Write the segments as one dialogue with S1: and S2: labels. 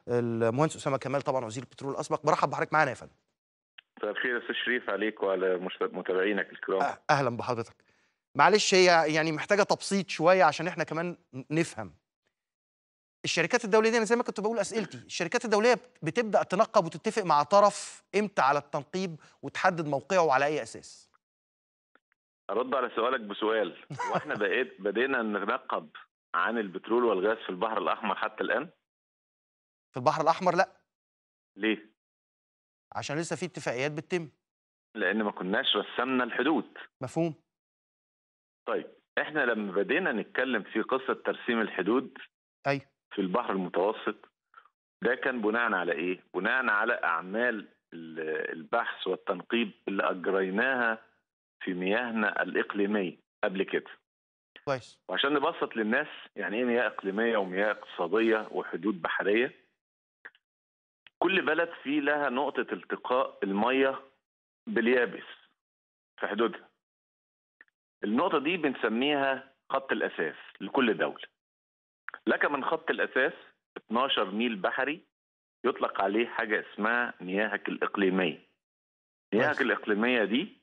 S1: المهندس اسامه كمال طبعا وزير البترول الاسبق برحب بحضرتك معانا يا فندم
S2: مساء الخير يا استاذ شريف عليك وعلى مشت- متابعينك الكرام
S1: أه- اهلا بحضرتك معلش هي يعني محتاجه تبسيط شويه عشان احنا كمان نفهم الشركات الدوليه دي انا زي ما كنت بقول اسئلتي الشركات الدوليه بتبدا تنقب وتتفق مع طرف امتى على التنقيب وتحدد موقعه على اي اساس
S2: ارد على سؤالك بسؤال واحنا بقيت بدينا ننقب عن البترول والغاز في البحر الاحمر حتى الان
S1: في البحر الاحمر لا
S2: ليه
S1: عشان لسه في اتفاقيات بتتم
S2: لان ما كناش رسمنا الحدود
S1: مفهوم
S2: طيب احنا لما بدينا نتكلم في قصه ترسيم الحدود
S1: أيوة.
S2: في البحر المتوسط ده كان بناء على ايه بناء على اعمال ال- البحث والتنقيب اللي اجريناها في مياهنا الاقليميه قبل كده
S1: كويس
S2: وعشان نبسط للناس يعني ايه مياه اقليميه ومياه اقتصاديه وحدود بحريه كل بلد فيه لها نقطه التقاء الميه باليابس في حدودها النقطه دي بنسميها خط الاساس لكل دوله لك من خط الاساس 12 ميل بحري يطلق عليه حاجه اسمها مياهك الاقليميه مياهك
S1: كويس.
S2: الاقليميه دي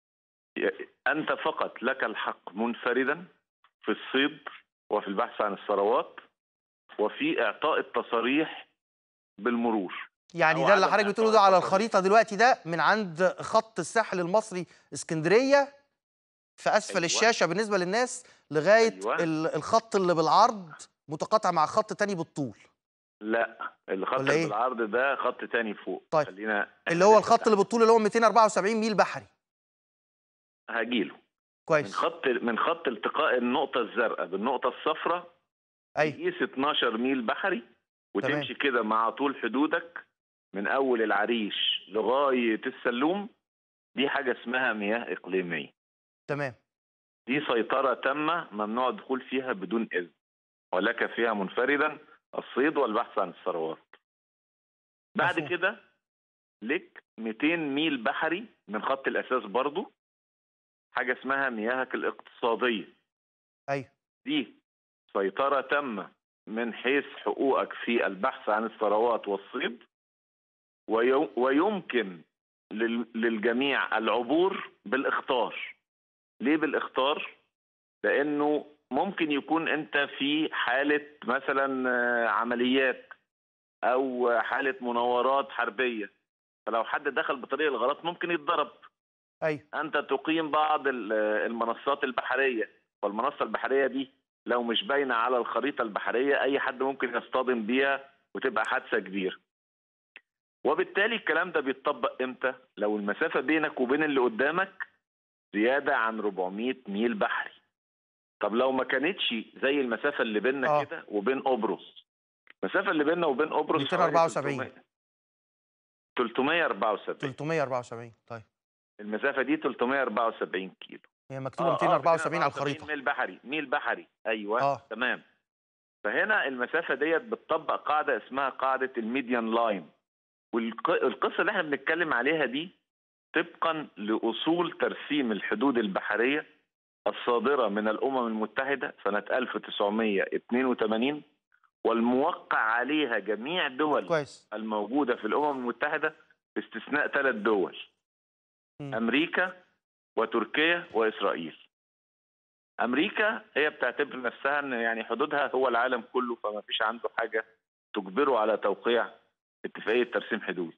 S2: انت فقط لك الحق منفردا في الصيد وفي البحث عن الثروات وفي اعطاء التصاريح بالمرور
S1: يعني
S2: أو
S1: ده اللي
S2: عدم
S1: حضرتك بتقوله ده
S2: إعطاء
S1: على
S2: التصاريح.
S1: الخريطه دلوقتي ده من عند خط الساحل المصري اسكندريه في اسفل
S2: أيوة.
S1: الشاشه بالنسبه للناس لغايه
S2: أيوة.
S1: ال- الخط اللي بالعرض متقاطع مع خط تاني بالطول
S2: لا الخط
S1: ولا
S2: اللي
S1: إيه؟
S2: بالعرض ده خط تاني فوق
S1: طيب.
S2: خلينا
S1: اللي هو الخط اللي بالطول اللي هو 274 ميل بحري
S2: هجيله من
S1: كويس
S2: خط من خط التقاء النقطه الزرقاء بالنقطه الصفراء
S1: ايوه
S2: تقيس 12 ميل بحري وتمشي كده مع طول حدودك من اول العريش لغايه السلوم دي حاجه اسمها مياه اقليميه
S1: تمام
S2: دي سيطره تامه ممنوع الدخول فيها بدون اذن ولك فيها منفردا الصيد والبحث عن الثروات بعد
S1: مفهوم.
S2: كده لك 200 ميل بحري من خط الاساس برضو حاجه اسمها مياهك الاقتصاديه
S1: ايوه
S2: دي سيطرة تامة من حيث حقوقك في البحث عن الثروات والصيد ويو- ويمكن لل- للجميع العبور بالاخطار ليه بالاخطار لانه ممكن يكون انت في حالة مثلا آه، عمليات او حالة مناورات حربية فلو حد دخل بطريق الغلط ممكن يتضرب
S1: ايوه
S2: انت تقيم بعض ال- المنصات البحريه والمنصه البحريه دي لو مش باينه على الخريطه البحريه اي حد ممكن يصطدم بيها وتبقى حادثه كبيره وبالتالي الكلام ده بيتطبق امتى لو المسافه بينك وبين اللي قدامك زياده عن 400 ميل بحري طب لو ما كانتش زي المسافه اللي بيننا
S1: آه.
S2: كده وبين قبرص المسافه اللي بيننا وبين قبرص حوالي
S1: 274.
S2: 300 374
S1: 374 طيب
S2: المسافه دي 374 كيلو
S1: هي مكتوبه
S2: آه، آه،
S1: 274 على
S2: 274
S1: الخريطه
S2: ميل بحري ميل بحري ايوه
S1: آه.
S2: تمام فهنا المسافه ديت بتطبق قاعده اسمها قاعده الميديان لاين والقصه اللي احنا بنتكلم عليها دي طبقا لاصول ترسيم الحدود البحريه الصادره من الامم المتحده سنه 1982 والموقع عليها جميع دول
S1: كويس
S2: الموجوده في الامم المتحده باستثناء ثلاث دول
S1: مم.
S2: امريكا وتركيا واسرائيل امريكا هي بتعتبر نفسها ان يعني حدودها هو العالم كله فما فيش عنده حاجه تجبره على توقيع اتفاقيه ترسيم حدود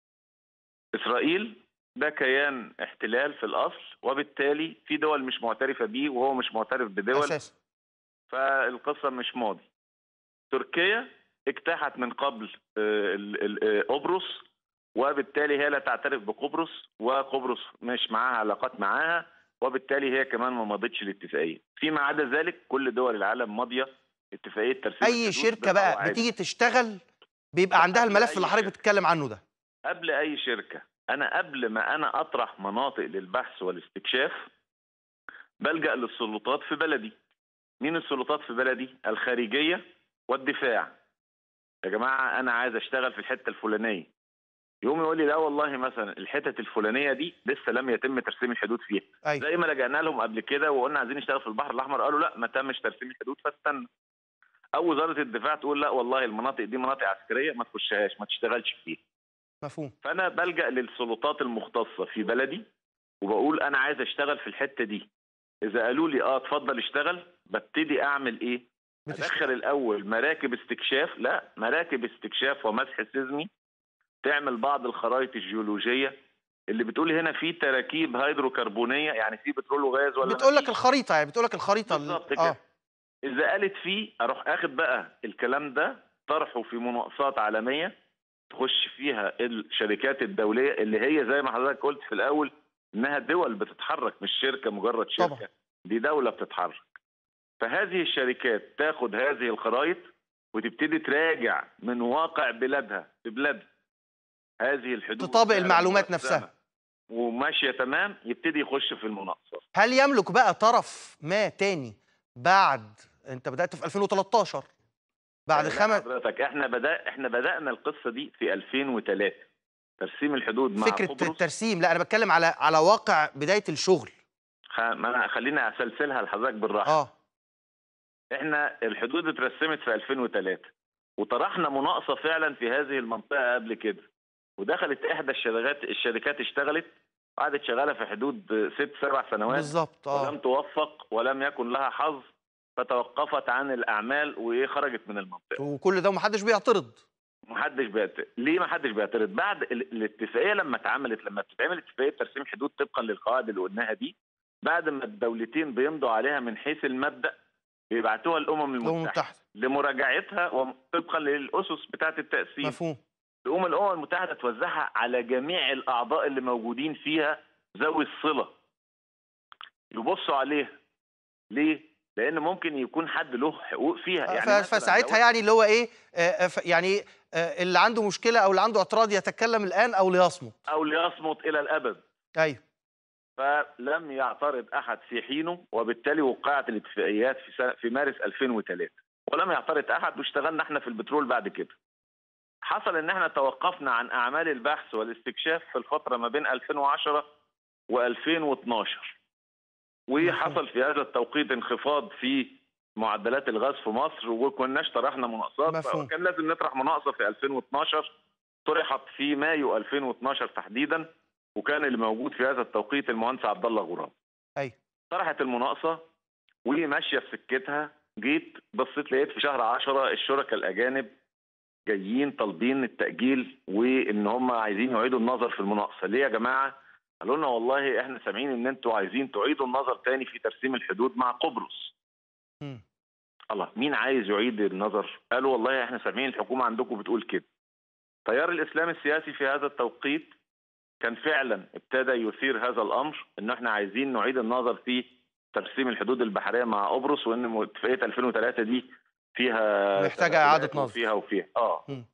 S2: اسرائيل ده كيان احتلال في الاصل وبالتالي في دول مش معترفه بيه وهو مش معترف بدول
S1: اساسا
S2: فالقصه مش ماضي تركيا اجتاحت من قبل آه، ال- ال- آه، قبرص وبالتالي هي لا تعترف بقبرص وقبرص مش معاها علاقات معاها وبالتالي هي كمان ما مضتش الاتفاقيه فيما عدا ذلك كل دول العالم ماضيه اتفاقيه ترسيم
S1: اي
S2: الحدود
S1: شركه بقى
S2: بالقواعد.
S1: بتيجي تشتغل بيبقى
S2: لا،
S1: عندها
S2: قبل
S1: الملف
S2: أي
S1: اللي حضرتك
S2: شركة.
S1: بتتكلم عنه ده
S2: قبل اي شركه انا قبل ما انا اطرح مناطق للبحث والاستكشاف بلجا للسلطات في بلدي مين السلطات في بلدي الخارجيه والدفاع يا جماعه انا عايز اشتغل في الحته الفلانيه يقوم يقول لي لا والله مثلا الحتت الفلانيه دي لسه لم يتم ترسيم الحدود فيها
S1: ايوه
S2: زي ما لجأنا لهم قبل كده وقلنا عايزين نشتغل في البحر الاحمر قالوا لا ما تمش ترسيم الحدود فاستنى او وزاره الدفاع تقول لا والله المناطق دي مناطق عسكريه ما تخشهاش ما تشتغلش فيها
S1: مفهوم
S2: فانا بلجا للسلطات المختصه في بلدي وبقول انا عايز اشتغل في الحته دي اذا قالوا لي اه اتفضل اشتغل ببتدي اعمل ايه
S1: بتشتغل.
S2: ادخل الاول مراكب استكشاف لا مراكب استكشاف ومسح سيزمي تعمل بعض الخرائط الجيولوجيه اللي بتقول هنا في تراكيب هيدروكربونيه يعني في بترول وغاز ولا
S1: بتقول لك
S2: مفيش؟
S1: الخريطه يعني بتقول لك الخريطه ال-
S2: بالظبط كده
S1: اه
S2: اذا قالت فيه اروح اخد بقى الكلام ده طرحه في مناقصات عالميه تخش فيها الشركات الدوليه اللي هي زي ما حضرتك قلت في الاول انها دول بتتحرك مش شركه مجرد شركه
S1: طبعا.
S2: دي دوله بتتحرك فهذه الشركات تاخد هذه الخرائط وتبتدي تراجع من واقع بلادها في بلادها هذه الحدود
S1: تطابق
S2: فعلاً
S1: المعلومات
S2: مرسمة
S1: نفسها.
S2: وماشيه تمام يبتدي يخش في المناقصه
S1: هل يملك بقى طرف ما تاني بعد انت بدات في 2013 بعد
S2: لا
S1: خمس
S2: حضرتك احنا بدا احنا بدانا القصه دي في 2003 ترسيم الحدود مع
S1: فكره
S2: قبرص
S1: الترسيم لا انا بتكلم على على واقع بدايه الشغل
S2: خ... ما انا خليني اسلسلها لحضرتك بالراحه
S1: اه
S2: احنا الحدود اترسمت في 2003 وطرحنا مناقصه فعلا في هذه المنطقه قبل كده ودخلت احدى الشركات الشركات اشتغلت قعدت شغاله في حدود ست سبع سنوات
S1: بالظبط اه
S2: ولم توفق ولم يكن لها حظ فتوقفت عن الاعمال وخرجت من المنطقه
S1: وكل ده ومحدش بيعترض
S2: محدش بيعترض ليه محدش بيعترض بعد ال- الاتفاقيه لما اتعملت لما بتتعمل اتفاقيه ترسيم حدود طبقا للقواعد اللي قلناها دي بعد ما الدولتين بيمضوا عليها من حيث المبدا بيبعتوها الامم
S1: الامم
S2: المتحده
S1: المتحده
S2: لمراجعتها وطبقا للاسس بتاعه التقسيم
S1: مفهوم
S2: تقوم الامم المتحده توزعها على جميع الاعضاء اللي موجودين فيها ذوي الصله يبصوا عليها ليه لان ممكن يكون حد له حقوق فيها
S1: يعني
S2: مثلاً
S1: فساعتها
S2: لو-
S1: يعني اللي هو ايه آه، آه، ف- يعني آه، اللي عنده مشكله او اللي عنده اعتراض يتكلم الان او ليصمت
S2: او ليصمت الى الابد
S1: ايوه
S2: فلم يعترض احد في حينه وبالتالي وقعت الاتفاقيات في سنة في مارس 2003 ولم يعترض احد واشتغلنا احنا في البترول بعد كده. حصل ان احنا توقفنا عن اعمال البحث والاستكشاف في الفتره ما بين 2010 و2012 وحصل في هذا التوقيت انخفاض في معدلات الغاز في مصر وكناش طرحنا مناقصات
S1: مفهوم.
S2: فكان لازم نطرح مناقصه في 2012 طرحت في مايو 2012 تحديدا وكان اللي موجود في هذا التوقيت المهندس عبد الله غراب
S1: ايوه
S2: طرحت المناقصه وماشيه في سكتها جيت بصيت لقيت في شهر 10 الشركاء الاجانب جايين طالبين التاجيل وان هم عايزين يعيدوا النظر في المناقصه ليه يا جماعه قالوا لنا والله احنا سامعين ان انتوا عايزين تعيدوا النظر تاني في ترسيم الحدود مع قبرص
S1: مم.
S2: الله مين عايز يعيد النظر قالوا والله احنا سامعين الحكومه عندكم بتقول كده تيار الاسلام السياسي في هذا التوقيت كان فعلا ابتدى يثير هذا الامر ان احنا عايزين نعيد النظر في ترسيم الحدود البحريه مع قبرص وان اتفاقيه 2003 دي فيها
S1: محتاجة إعادة
S2: تدخلات
S1: نظر.
S2: وفيها وفيها اه
S1: مم.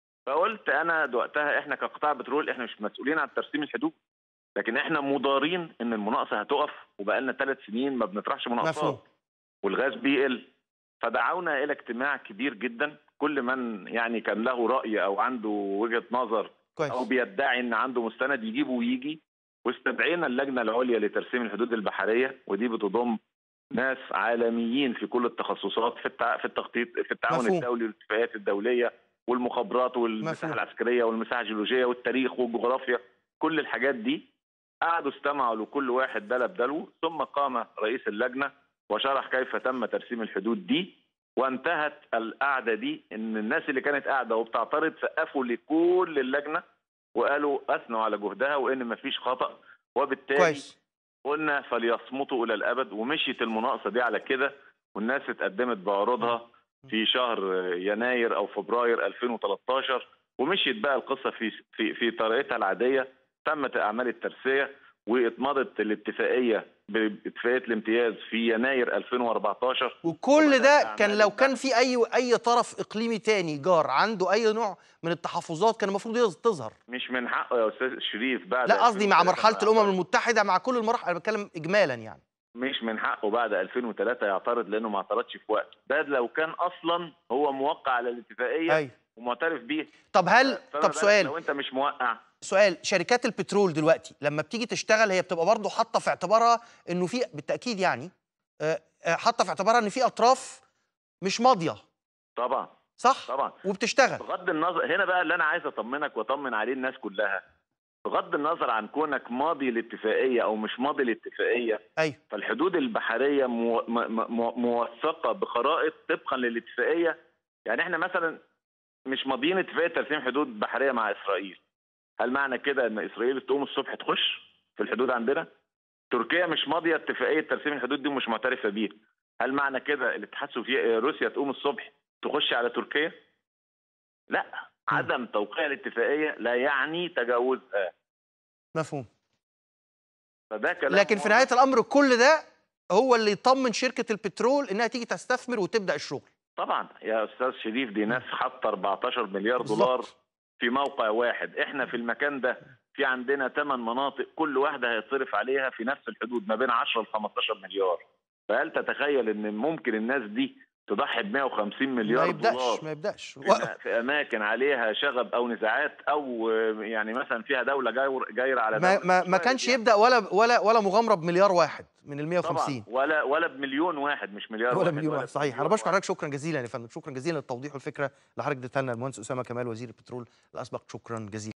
S2: فقلت انا وقتها احنا كقطاع بترول احنا مش مسؤولين عن ترسيم الحدود لكن احنا مضارين ان المناقصه هتقف وبقى لنا ثلاث سنين ما بنطرحش مناقصات
S1: مفهوم
S2: والغاز بيقل فدعونا الى اجتماع كبير جدا كل من يعني كان له راي او عنده وجهه نظر
S1: كويس
S2: او بيدعي ان عنده مستند يجيبه ويجي واستدعينا اللجنه العليا لترسيم الحدود البحريه ودي بتضم ناس عالميين في كل التخصصات في التع... في التخطيط في التعاون
S1: مفهوم.
S2: الدولي والاتفاقيات الدوليه والمخابرات والمساحه
S1: مفهوم.
S2: العسكريه والمساحه الجيولوجيه والتاريخ والجغرافيا كل الحاجات دي قعدوا استمعوا لكل واحد دلى بدلو ثم قام رئيس اللجنه وشرح كيف تم ترسيم الحدود دي وانتهت القعده دي ان الناس اللي كانت قاعده وبتعترض سقفوا لكل اللجنه وقالوا اثنوا على جهدها وان مفيش خطا وبالتالي
S1: كويس
S2: قلنا فليصمتوا الى الابد ومشيت المناقصه دي على كده والناس اتقدمت بعروضها في شهر يناير او فبراير 2013 ومشيت بقى القصه في في في طريقتها العاديه تمت اعمال الترسيه واتمضت الاتفاقيه باتفاقيه الامتياز في يناير 2014
S1: وكل
S2: وبدأت
S1: ده
S2: أعمال
S1: كان لو كان
S2: البحث.
S1: في اي اي طرف اقليمي تاني جار عنده اي نوع من التحفظات كان المفروض يظ- تظهر
S2: مش من حقه يا استاذ شريف بعد
S1: لا قصدي مع
S2: 2003
S1: مرحله
S2: ما
S1: الامم
S2: يعترض.
S1: المتحده مع كل المراحل انا بتكلم اجمالا يعني
S2: مش من حقه بعد 2003 يعترض لانه ما اعترضش في وقته ده لو كان اصلا هو موقع على الاتفاقيه
S1: ايوه
S2: ومعترف بيها
S1: طب هل
S2: فما
S1: طب
S2: بالك
S1: سؤال
S2: لو انت مش موقع
S1: سؤال شركات البترول دلوقتي لما بتيجي تشتغل هي بتبقى برضه حاطه في اعتبارها انه في بالتاكيد يعني آه، آه، حاطه في اعتبارها ان في اطراف مش ماضيه
S2: طبعا
S1: صح
S2: طبعا
S1: وبتشتغل
S2: بغض النظر هنا بقى اللي انا عايز اطمنك واطمن عليه الناس كلها بغض النظر عن كونك ماضي الاتفاقيه او مش ماضي الاتفاقيه
S1: ايوه
S2: فالحدود البحريه مو م- م- موثقه بخرائط طبقا للاتفاقيه يعني احنا مثلا مش ماضيين اتفاقيه ترسيم حدود بحريه مع اسرائيل هل معنى كده ان اسرائيل تقوم الصبح تخش في الحدود عندنا تركيا مش ماضيه اتفاقيه ترسيم الحدود دي ومش معترفه بيها هل معنى كده الاتحاد السوفيتي روسيا تقوم الصبح تخش على تركيا لا عدم توقيع الاتفاقيه لا يعني تجاوزها
S1: مفهوم
S2: فده كلام
S1: لكن في
S2: واضح.
S1: نهايه الامر كل ده هو اللي يطمن شركه البترول انها تيجي تستثمر وتبدا الشغل
S2: طبعا يا استاذ شريف دي ناس حاطه 14 مليار
S1: بالظبط.
S2: دولار في موقع واحد احنا في المكان ده في عندنا ثمان مناطق كل واحده هيتصرف عليها في نفس الحدود ما بين 10 ل 15 مليار فهل تتخيل ان ممكن الناس دي تضحي ب 150
S1: ما
S2: مليار
S1: يبداش
S2: دولار
S1: ما يبداش
S2: في أما- في اماكن عليها شغب او نزاعات او آه، يعني مثلا فيها دوله جاير- جايره على
S1: ما
S2: دوله
S1: ما, ما
S2: مش
S1: كانش
S2: وارد
S1: يبدا ولا ولا ولا مغامره بمليار واحد من ال
S2: يعني.
S1: 150
S2: طبعا ولا ولا بمليون واحد مش مليار
S1: ولا
S2: واحد
S1: مليون واحد صحيح انا
S2: بمليون
S1: بشكر حضرتك شكرا جزيلا يا فندم شكرا جزيلا للتوضيح والفكره اللي حضرتك اديتها لنا المهندس اسامه كمال وزير البترول الاسبق شكرا جزيلا